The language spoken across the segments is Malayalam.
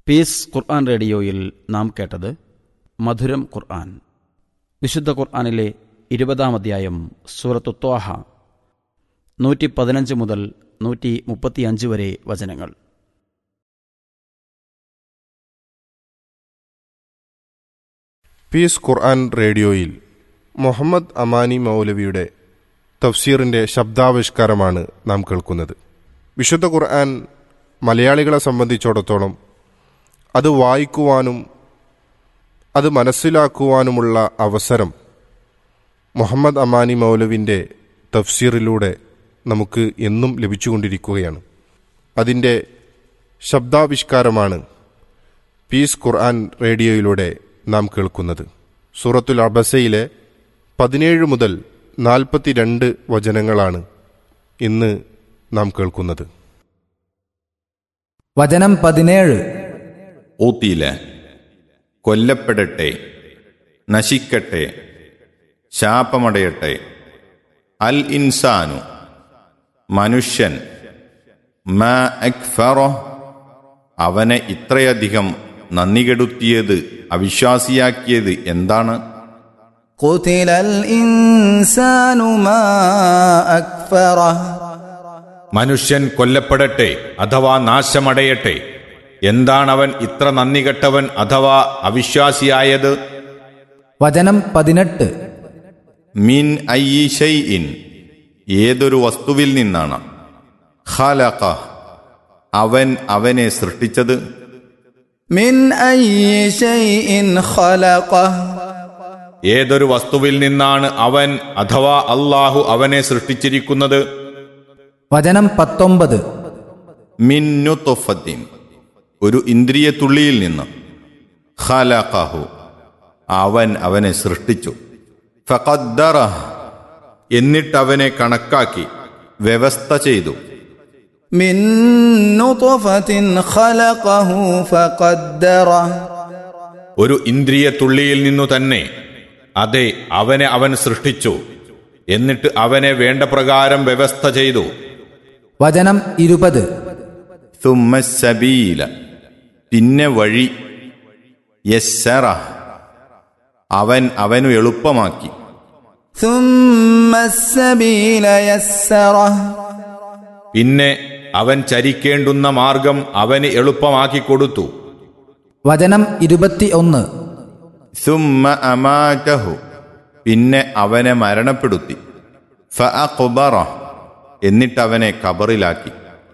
പീസ് ഖുർആൻ റേഡിയോയിൽ നാം കേട്ടത് മധുരം ഖുർആൻ വിശുദ്ധ ഖുർആനിലെ ഇരുപതാം അധ്യായം സൂറത്തു ത്വാഹ നൂറ്റി പതിനഞ്ച് മുതൽ നൂറ്റി മുപ്പത്തിയഞ്ച് വരെ വചനങ്ങൾ പീസ് ഖുർആൻ റേഡിയോയിൽ മുഹമ്മദ് അമാനി മൗലവിയുടെ തഫ്സീറിൻ്റെ ശബ്ദാവിഷ്കാരമാണ് നാം കേൾക്കുന്നത് വിശുദ്ധ ഖുർആൻ മലയാളികളെ സംബന്ധിച്ചിടത്തോളം അത് വായിക്കുവാനും അത് മനസ്സിലാക്കുവാനുമുള്ള അവസരം മുഹമ്മദ് അമാനി മൗലവിൻ്റെ തഫ്സീറിലൂടെ നമുക്ക് എന്നും ലഭിച്ചുകൊണ്ടിരിക്കുകയാണ് അതിൻ്റെ ശബ്ദാവിഷ്കാരമാണ് പീസ് ഖുർആൻ റേഡിയോയിലൂടെ നാം കേൾക്കുന്നത് സൂറത്തുൽ അബസയിലെ പതിനേഴ് മുതൽ നാൽപ്പത്തിരണ്ട് വചനങ്ങളാണ് ഇന്ന് നാം കേൾക്കുന്നത് വചനം പതിനേഴ് ഊത്തിയില കൊല്ലപ്പെടട്ടെ നശിക്കട്ടെ ശാപമടയട്ടെ അൽ ഇൻസാനു മനുഷ്യൻ മ അക്ഫറോ അവനെ ഇത്രയധികം നന്ദികെടുത്തിയത് അവിശ്വാസിയാക്കിയത് എന്താണ് قتل الإنسان ما أكفره മനുഷ്യൻ കൊല്ലപ്പെടട്ടെ അഥവാ നാശമടയട്ടെ എന്താണവൻ ഇത്ര നന്ദി കെട്ടവൻ അഥവാ അവിശ്വാസിയായത് വചനം പതിനെട്ട് മിൻ ഇൻ ഏതൊരു വസ്തുവിൽ നിന്നാണ് ഖലഖ അവൻ അവനെ സൃഷ്ടിച്ചത് من أي شيء خلقه ഏതൊരു വസ്തുവിൽ നിന്നാണ് അവൻ അഥവാ അള്ളാഹു അവനെ സൃഷ്ടിച്ചിരിക്കുന്നത് വചനം പത്തൊമ്പത് മിന്നുത്തൊഫത്തിൻ ഒരു ഇന്ദ്രിയ തുള്ളിയിൽ നിന്ന് ഖലഖഹു അവൻ അവനെ സൃഷ്ടിച്ചു ഫഖദ്ദറഹ് എന്നിട്ടവനെ കണക്കാക്കി വ്യവസ്ഥ ചെയ്തു من نطفة خلقه فقدره ഒരു ഇന്ദ്രിയ തുള്ളിയിൽ നിന്നു തന്നെ അതെ അവനെ അവൻ സൃഷ്ടിച്ചു എന്നിട്ട് അവനെ വേണ്ട പ്രകാരം വ്യവസ്ഥ ചെയ്തു വചനം ഇരുപത് സുമ്മസബീല പിന്നെ വഴി യസ്സറ അവൻ അവനു എളുപ്പമാക്കി ثم السبيل يسره പിന്നെ അവൻ ചരിക്കേണ്ടുന്ന മാർഗം അവന് എളുപ്പമാക്കി കൊടുത്തു വചനം ഇരുപത്തി ഒന്ന് സുമ്മ അമാറ്റഹു പിന്നെ അവനെ മരണപ്പെടുത്തി ഫഅഖ്ബറ എന്നിട്ടവനെ കബറിലാക്കി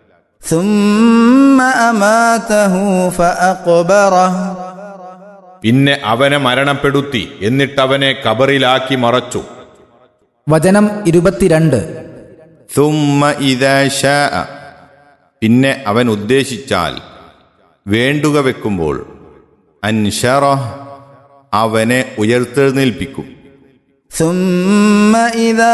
ثم أماته فأقبره പിന്നെ അവനെ മരണപ്പെടുത്തി എന്നിട്ടവനെ കബറിലാക്കി മറച്ചു വചനം ഇരുപത്തിരണ്ട് സുമ്മ ഇദാ ശാഅ പിന്നെ അവൻ ഉദ്ദേശിച്ചാൽ വേണ്ടുക വെക്കുമ്പോൾ അൻഷറ അവനെ ഉയർത്തെഴുന്നേൽപ്പിക്കും ثم إذا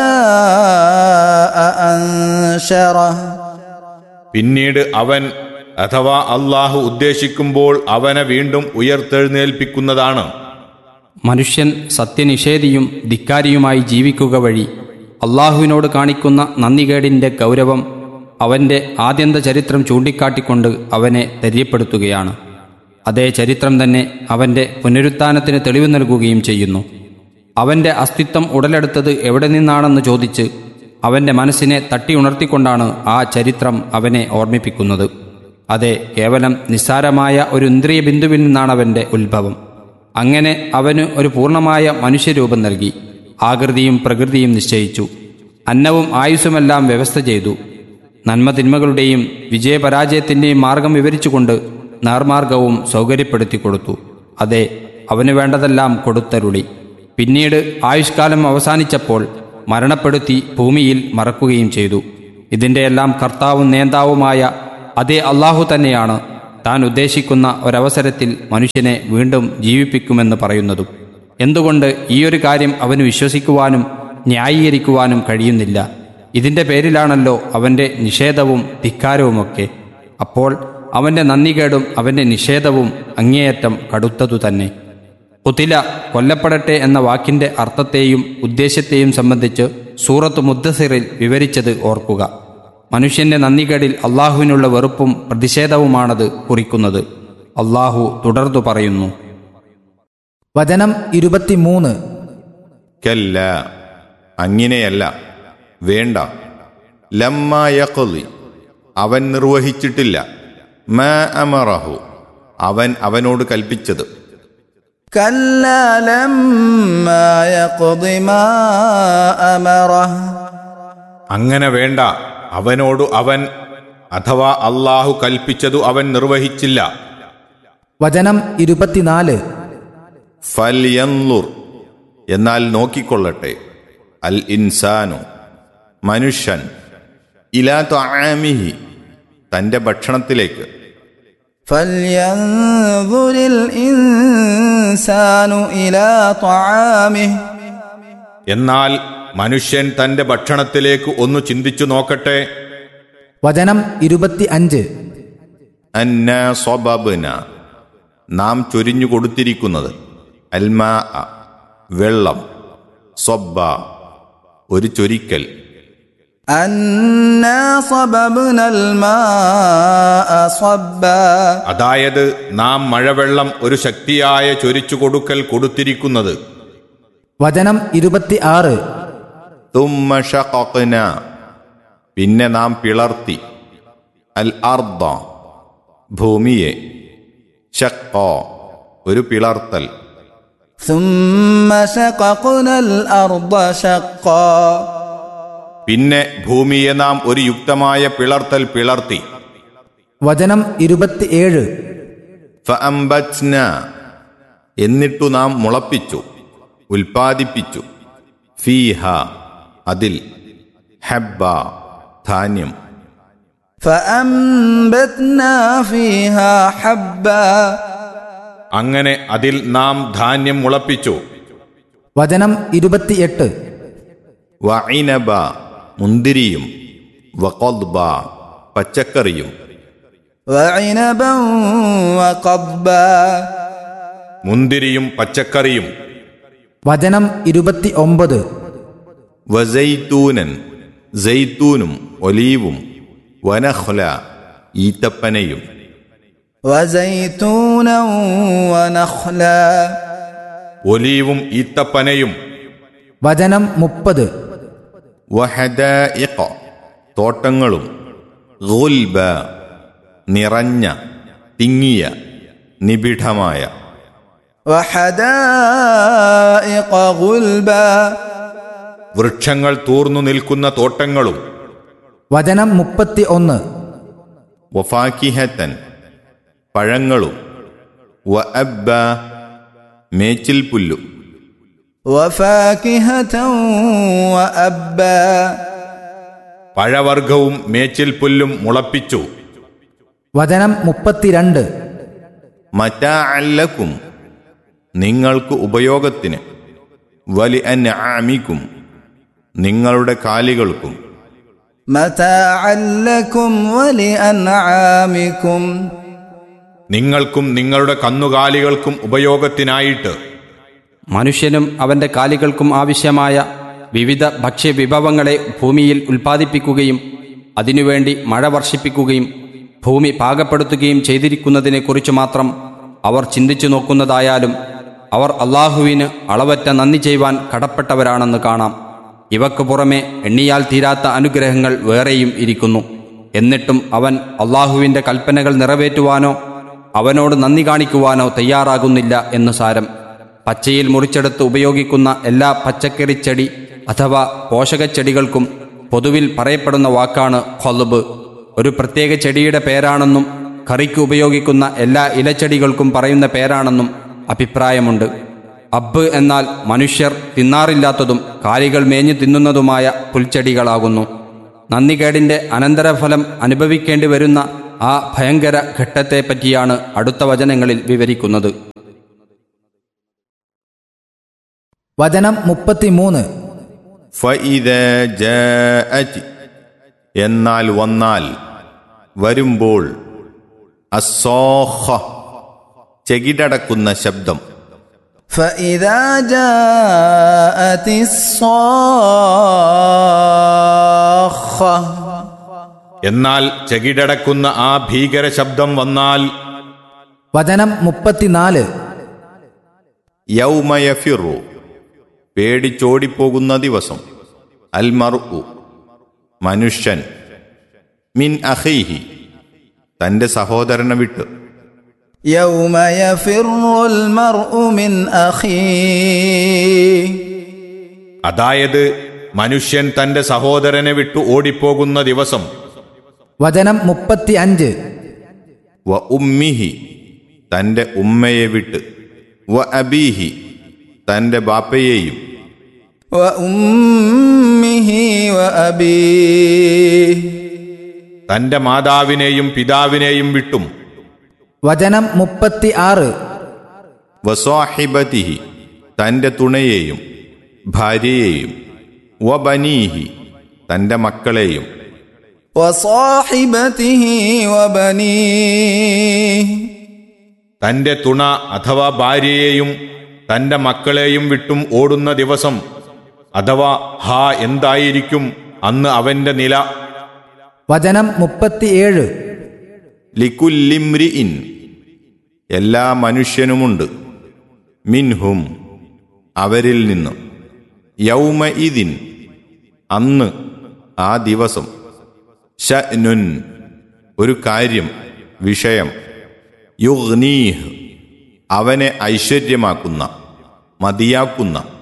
شاء أنشره പിന്നീട് അവൻ അഥവാ അള്ളാഹു ഉദ്ദേശിക്കുമ്പോൾ അവനെ വീണ്ടും ഉയർത്തെഴുന്നേൽപ്പിക്കുന്നതാണ് മനുഷ്യൻ സത്യനിഷേധിയും ധിക്കാരിയുമായി ജീവിക്കുക വഴി അള്ളാഹുവിനോട് കാണിക്കുന്ന നന്ദികേടിൻ്റെ ഗൗരവം അവൻ്റെ ആദ്യന്ത ചരിത്രം ചൂണ്ടിക്കാട്ടിക്കൊണ്ട് അവനെ തെര്യപ്പെടുത്തുകയാണ് അതേ ചരിത്രം തന്നെ അവൻ്റെ പുനരുത്ഥാനത്തിന് തെളിവ് നൽകുകയും ചെയ്യുന്നു അവൻ്റെ അസ്തിത്വം ഉടലെടുത്തത് എവിടെ നിന്നാണെന്ന് ചോദിച്ച് അവൻ്റെ മനസ്സിനെ തട്ടി ഉണർത്തിക്കൊണ്ടാണ് ആ ചരിത്രം അവനെ ഓർമ്മിപ്പിക്കുന്നത് അതെ കേവലം നിസ്സാരമായ ഒരു ഇന്ദ്രിയ ബിന്ദുവിൽ നിന്നാണ് അവൻ്റെ ഉത്ഭവം അങ്ങനെ അവന് ഒരു പൂർണ്ണമായ മനുഷ്യരൂപം നൽകി ആകൃതിയും പ്രകൃതിയും നിശ്ചയിച്ചു അന്നവും ആയുസ്സുമെല്ലാം വ്യവസ്ഥ ചെയ്തു നന്മതിന്മകളുടെയും വിജയപരാജയത്തിൻ്റെയും മാർഗം വിവരിച്ചുകൊണ്ട് നേർമാർഗവും സൗകര്യപ്പെടുത്തി കൊടുത്തു അതെ അവന് വേണ്ടതെല്ലാം കൊടുത്തരുളി പിന്നീട് ആയുഷ്കാലം അവസാനിച്ചപ്പോൾ മരണപ്പെടുത്തി ഭൂമിയിൽ മറക്കുകയും ചെയ്തു ഇതിൻ്റെയെല്ലാം കർത്താവും നേതാവുമായ അതേ അള്ളാഹു തന്നെയാണ് താൻ ഉദ്ദേശിക്കുന്ന ഒരവസരത്തിൽ മനുഷ്യനെ വീണ്ടും ജീവിപ്പിക്കുമെന്ന് പറയുന്നതും എന്തുകൊണ്ട് ഈയൊരു കാര്യം അവന് വിശ്വസിക്കുവാനും ന്യായീകരിക്കുവാനും കഴിയുന്നില്ല ഇതിൻ്റെ പേരിലാണല്ലോ അവൻ്റെ നിഷേധവും ധിക്കാരവുമൊക്കെ അപ്പോൾ അവൻ്റെ നന്ദികേടും അവൻ്റെ നിഷേധവും അങ്ങേയറ്റം കടുത്തതു തന്നെ കുതില കൊല്ലപ്പെടട്ടെ എന്ന വാക്കിന്റെ അർത്ഥത്തെയും ഉദ്ദേശ്യത്തെയും സംബന്ധിച്ച് സൂറത്ത് മുദ്ദസിറിൽ വിവരിച്ചത് ഓർക്കുക മനുഷ്യന്റെ നന്ദികേടിൽ അള്ളാഹുവിനുള്ള വെറുപ്പും പ്രതിഷേധവുമാണത് കുറിക്കുന്നത് അള്ളാഹു തുടർന്നു പറയുന്നു വചനം ഇരുപത്തിമൂന്ന് കല്ല അങ്ങനെയല്ല വേണ്ട ലമ്മായക്കൊലി അവൻ നിർവഹിച്ചിട്ടില്ല മ അമറഹു അവൻ അവനോട് കൽപ്പിച്ചത് كلا لما يقض ما أمره അങ്ങനെ വേണ്ട അവനോട് അവൻ അഥവാ അള്ളാഹു കൽപ്പിച്ചതു അവൻ നിർവഹിച്ചില്ല വചനം ഇരുപത്തിനാല് ഫൽയൻലുർ എന്നാൽ നോക്കിക്കൊള്ളട്ടെ അൽ ഇൻസാനു മനുഷ്യൻ ഇലാ ത്വആമിഹി തന്റെ ഭക്ഷണത്തിലേക്ക് فلينظر الإنسان إلى طعامه എന്നാൽ മനുഷ്യൻ തന്റെ ഭക്ഷണത്തിലേക്ക് ഒന്ന് ചിന്തിച്ചു നോക്കട്ടെ വചനം ഇരുപത്തി അഞ്ച് അന്ന സ്വബബ്ന നാം ചൊരിഞ്ഞു കൊടുത്തിരിക്കുന്നത് അൽമാ വെള്ളം സ്വബ്ബ ഒരു ചൊരിക്കൽ أنا صببنا الماء صبا അതായത് നാം മഴവെള്ളം ഒരു ശക്തിയായ ചൊരിച്ചു കൊടുക്കൽ കൊടുത്തിരിക്കുന്നത് വചനം ഇരുപത്തി ആറ് തുമ്മ ഷഖഖ്ന. പിന്നെ നാം പിളർത്തി അൽ അർദ ഭൂമിയെ ഷഖ ഒരു പിളർത്തൽ ثم شققنا الأرض شقا പിന്നെ ഭൂമിയെ നാം ഒരു യുക്തമായ പിളർത്തൽ പിളർത്തി വചനം ഇരുപത്തിയേഴ് ഫഅംബത്ന എന്നിട്ടു നാം മുളപ്പിച്ചു ഉൽപ്പാദിപ്പിച്ചു ഫീഹ അതിൽ ഹബ്ബ ധാന്യം فأنبتنا فيها حبا അങ്ങനെ അതിൽ നാം ധാന്യം മുളപ്പിച്ചു വചനം ഇരുപത്തിയെട്ട് വഇനബ മുന്തിരിയും വഖദ്ബ പച്ചക്കറിയും وعنبا وقضبا മുന്തിരിയും പച്ചക്കറിയും വചനം ഇരുപത്തി ഒമ്പത് വസൈത്തൂനൻ സൈത്തൂനും ഒലീവും വനഹ്ല ഈത്തപ്പനയും وزيتونا ونخلا ഒലീവും ഈത്തപ്പനയും വചനം മുപ്പത് വഹദായിഖ തോട്ടങ്ങളും ഗുൽബ നിറഞ്ഞ തിങ്ങിയ നിബിഡമായ وحدائق غلبا വൃക്ഷങ്ങൾ തൂർന്നു നിൽക്കുന്ന തോട്ടങ്ങളും വചനം മുപ്പത്തി ഒന്ന് വഫാക്കിഹത്തൻ പഴങ്ങളും വ അബ്ബ മേച്ചിൽ പുല്ലും وفاكهة وأبا പഴവർഗവും മേച്ചിൽ പുല്ലും മുളപ്പിച്ചു വചനം മുപ്പത്തിരണ്ട് മറ്റാ അല്ലക്കും നിങ്ങൾക്ക് ഉപയോഗത്തിന് വലി അൻആമിക്കും നിങ്ങളുടെ കാലികൾക്കും متاعا لكم ولأنعامكم നിങ്ങൾക്കും നിങ്ങളുടെ കന്നുകാലികൾക്കും ഉപയോഗത്തിനായിട്ട് മനുഷ്യനും അവന്റെ കാലികൾക്കും ആവശ്യമായ വിവിധ ഭക്ഷ്യവിഭവങ്ങളെ ഭൂമിയിൽ ഉൽപ്പാദിപ്പിക്കുകയും അതിനുവേണ്ടി മഴ വർഷിപ്പിക്കുകയും ഭൂമി പാകപ്പെടുത്തുകയും ചെയ്തിരിക്കുന്നതിനെക്കുറിച്ച് മാത്രം അവർ ചിന്തിച്ചു നോക്കുന്നതായാലും അവർ അള്ളാഹുവിന് അളവറ്റ നന്ദി ചെയ്യുവാൻ കടപ്പെട്ടവരാണെന്ന് കാണാം ഇവക്ക് പുറമെ എണ്ണിയാൽ തീരാത്ത അനുഗ്രഹങ്ങൾ വേറെയും ഇരിക്കുന്നു എന്നിട്ടും അവൻ അള്ളാഹുവിൻ്റെ കൽപ്പനകൾ നിറവേറ്റുവാനോ അവനോട് നന്ദി കാണിക്കുവാനോ തയ്യാറാകുന്നില്ല എന്ന് സാരം പച്ചയിൽ മുറിച്ചെടുത്ത് ഉപയോഗിക്കുന്ന എല്ലാ പച്ചക്കറിച്ചെടി അഥവാ പോഷകച്ചെടികൾക്കും പൊതുവിൽ പറയപ്പെടുന്ന വാക്കാണ് ഖൊലബ് ഒരു പ്രത്യേക ചെടിയുടെ പേരാണെന്നും കറിക്ക് ഉപയോഗിക്കുന്ന എല്ലാ ഇലച്ചെടികൾക്കും പറയുന്ന പേരാണെന്നും അഭിപ്രായമുണ്ട് അബ്ബ് എന്നാൽ മനുഷ്യർ തിന്നാറില്ലാത്തതും കാലികൾ മേഞ്ഞു തിന്നുന്നതുമായ പുൽച്ചെടികളാകുന്നു നന്ദികേടിന്റെ അനന്തരഫലം അനുഭവിക്കേണ്ടി വരുന്ന ആ ഭയങ്കര ഘട്ടത്തെപ്പറ്റിയാണ് അടുത്ത വചനങ്ങളിൽ വിവരിക്കുന്നത് വചനം മുപ്പത്തിമൂന്ന് ഫഇദ ജാഅതി എന്നാൽ വന്നാൽ വരുമ്പോൾ അസ്സോഹ ചെകിടടക്കുന്ന ശബ്ദം فإذا جاءت الصاخة എന്നാൽ ചെകിടടക്കുന്ന ആ ഭീകര ശബ്ദം വന്നാൽ വചനം മുപ്പത്തിനാല് യൗമയഫിറു പേടിച്ചോടിപ്പോകുന്ന ദിവസം അൽമർഉ മനുഷ്യൻ മിൻ അഹൈഹി തന്റെ സഹോദരനെ വിട്ട് يوم يفر المرء من أخيه അതായത് മനുഷ്യൻ തന്റെ സഹോദരനെ വിട്ടു ഓടിപ്പോകുന്ന ദിവസം വചനം മുപ്പത്തി അഞ്ച് വ ഉമ്മിഹി തന്റെ ഉമ്മയെ വിട്ട് വ അബീഹി തന്റെ ബാപ്പയെയും وأمه وأبيه തന്റെ മാതാവിനെയും പിതാവിനെയും വിട്ടും വചനം മുപ്പത്തി ആറ് വസ്വാഹിബതിഹി തന്റെ തുണയെയും ഭാര്യയെയും വ ബനീഹി തന്റെ മക്കളെയും وصاحبته وبنيه തന്റെ തുണ അഥവാ ഭാര്യയെയും തന്റെ മക്കളെയും വിട്ടും ഓടുന്ന ദിവസം അഥവാ ഹാ എന്തായിരിക്കും അന്ന് അവന്റെ നില വചനം മുപ്പത്തിയേഴ് ലിക്കുല്ലിമ്രിഇൻ എല്ലാ മനുഷ്യനുമുണ്ട് മിൻഹും അവരിൽ നിന്ന് യൗമ ഇതിൻ അന്ന് ആ ദിവസം ഷനുൻ ഒരു കാര്യം വിഷയം യുഗ്നീഹ് അവനെ ഐശ്വര്യമാക്കുന്ന മതിയാക്കുന്ന